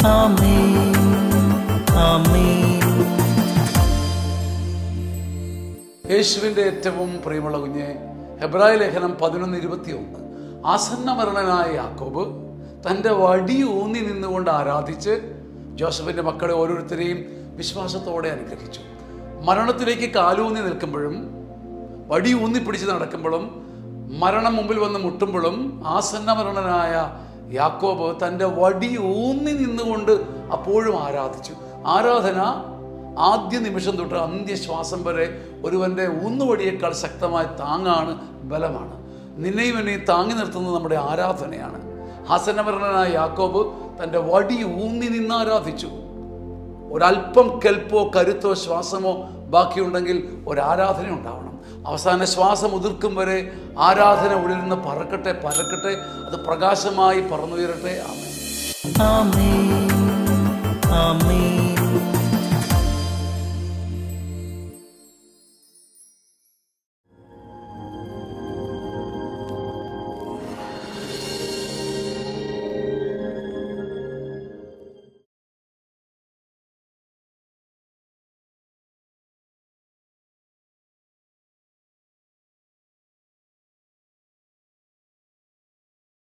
ആമേൻ ആമേൻ യേശുവിൻ്റെ ഏറ്റവും പ്രിയമുള്ള കുഞ്ഞെ ഹെബ്രായ ലേഖനം പതിനൊന്ന് ഇരുപത്തിയൊന്ന് ആസന്ന മരണനായ യാക്കോബ് തൻ്റെ വടി ഊന്നി നിന്നുകൊണ്ട് ആരാധിച്ച് ജോസഫിൻ്റെ മക്കളെ ഓരോരുത്തരെയും വിശ്വാസത്തോടെ അനുഗ്രഹിച്ചു മരണത്തിലേക്ക് കാലൂന്നി നിൽക്കുമ്പോഴും വടി ഊന്നി പിടിച്ച് നടക്കുമ്പോഴും മരണം മുമ്പിൽ വന്ന് മുട്ടുമ്പോഴും ആസന്ന മരണനായ യാക്കോബ് തൻ്റെ വടി ഊന്നി നിന്നുകൊണ്ട് അപ്പോഴും ആരാധിച്ചു ആരാധന ആദ്യ നിമിഷം തൊട്ട് അന്ത്യശ്വാസം വരെ ഒരുവൻ്റെ ഊന്നുവടിയേക്കാൾ ശക്തമായ താങ്ങാണ് ബലമാണ് നിന്നെയും എന്നെയും താങ്ങി നിർത്തുന്നത് നമ്മുടെ ആരാധനയാണ് ഹസനമരണനായ യാക്കോബ് തൻ്റെ വടി ഊന്നി നിന്ന് ആരാധിച്ചു ഒരല്പം കെൽപ്പോ കരുത്തോ ശ്വാസമോ ബാക്കിയുണ്ടെങ്കിൽ ഒരാരാധന ഉണ്ടാവണം അവസാന ശ്വാസം ഉതിർക്കും വരെ ആരാധന ഉള്ളിൽ നിന്ന് പറക്കട്ടെ പരക്കട്ടെ അത് പ്രകാശമായി പറന്നുയരട്ടെ ആമേ ആമേൻ